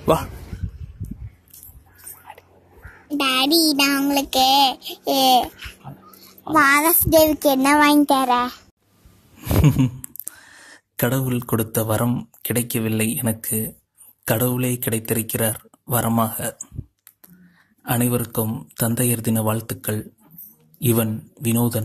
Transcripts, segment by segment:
வா டாடி நான் உங்களுக்கு ஃபாதர்ஸ் டேவுக்கு என்ன வாங்கி தரேன் கடவுள் கொடுத்த வரம் கிடைக்கவில்லை எனக்கு கடவுளே கிடைத்திருக்கிறார் வரமாக அனைவருக்கும் தந்தையர் தின வாழ்த்துக்கள் இவன் வினோதன்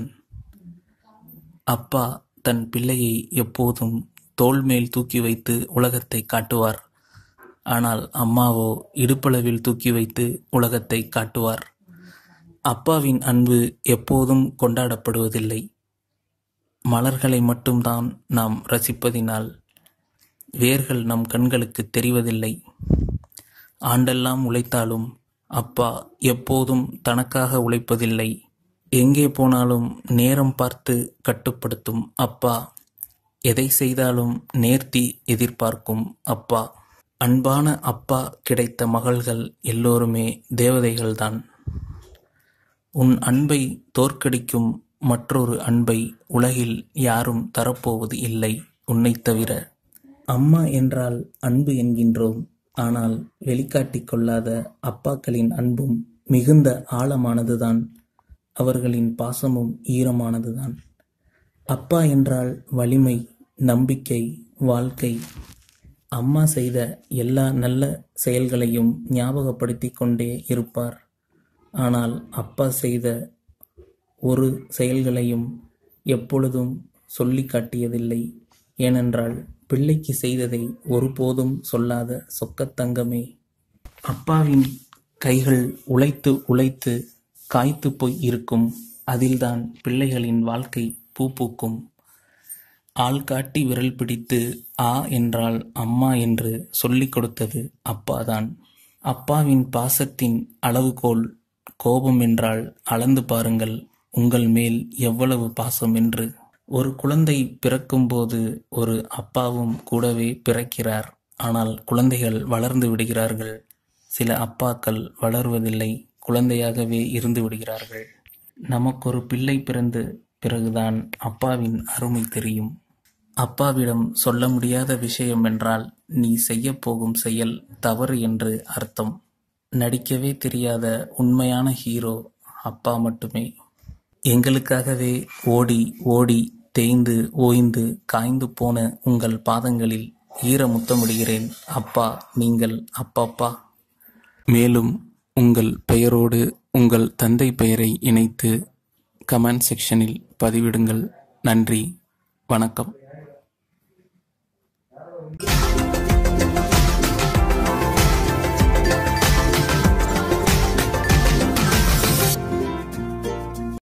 அப்பா தன் பிள்ளையை எப்போதும் தோள் மேல் தூக்கி வைத்து உலகத்தை காட்டுவார் ஆனால் அம்மாவோ இடுப்பளவில் தூக்கி வைத்து உலகத்தை காட்டுவார் அப்பாவின் அன்பு எப்போதும் கொண்டாடப்படுவதில்லை மலர்களை மட்டும்தான் நாம் ரசிப்பதினால் வேர்கள் நம் கண்களுக்கு தெரிவதில்லை ஆண்டெல்லாம் உழைத்தாலும் அப்பா எப்போதும் தனக்காக உழைப்பதில்லை எங்கே போனாலும் நேரம் பார்த்து கட்டுப்படுத்தும் அப்பா எதை செய்தாலும் நேர்த்தி எதிர்பார்க்கும் அப்பா அன்பான அப்பா கிடைத்த மகள்கள் எல்லோருமே தேவதைகள்தான் உன் அன்பை தோற்கடிக்கும் மற்றொரு அன்பை உலகில் யாரும் தரப்போவது இல்லை உன்னைத் தவிர அம்மா என்றால் அன்பு என்கின்றோம் ஆனால் வெளிக்காட்டிக் கொள்ளாத அப்பாக்களின் அன்பும் மிகுந்த ஆழமானதுதான் அவர்களின் பாசமும் ஈரமானதுதான் அப்பா என்றால் வலிமை நம்பிக்கை வாழ்க்கை அம்மா செய்த எல்லா நல்ல செயல்களையும் ஞாபகப்படுத்திக் கொண்டே இருப்பார் ஆனால் அப்பா செய்த ஒரு செயல்களையும் எப்பொழுதும் சொல்லி காட்டியதில்லை ஏனென்றால் பிள்ளைக்கு செய்ததை ஒருபோதும் சொல்லாத சொக்கத்தங்கமே அப்பாவின் கைகள் உழைத்து உழைத்து காய்த்து போய் இருக்கும் அதில்தான் பிள்ளைகளின் வாழ்க்கை பூ பூக்கும் ஆள் காட்டி விரல் பிடித்து ஆ என்றால் அம்மா என்று சொல்லிக் கொடுத்தது அப்பாதான் அப்பாவின் பாசத்தின் அளவுகோல் கோபம் என்றால் அளந்து பாருங்கள் உங்கள் மேல் எவ்வளவு பாசம் என்று ஒரு குழந்தை பிறக்கும்போது ஒரு அப்பாவும் கூடவே பிறக்கிறார் ஆனால் குழந்தைகள் வளர்ந்து விடுகிறார்கள் சில அப்பாக்கள் வளர்வதில்லை குழந்தையாகவே இருந்து விடுகிறார்கள் நமக்கொரு பிள்ளை பிறந்து பிறகுதான் அப்பாவின் அருமை தெரியும் அப்பாவிடம் சொல்ல முடியாத விஷயம் என்றால் நீ செய்யப் போகும் செயல் தவறு என்று அர்த்தம் நடிக்கவே தெரியாத உண்மையான ஹீரோ அப்பா மட்டுமே எங்களுக்காகவே ஓடி ஓடி தேய்ந்து ஓய்ந்து காய்ந்து போன உங்கள் பாதங்களில் ஈர முத்தமிடுகிறேன் அப்பா நீங்கள் அப்பாப்பா மேலும் உங்கள் பெயரோடு உங்கள் தந்தை பெயரை இணைத்து கமெண்ட் செக்ஷனில் பதிவிடுங்கள் நன்றி வணக்கம்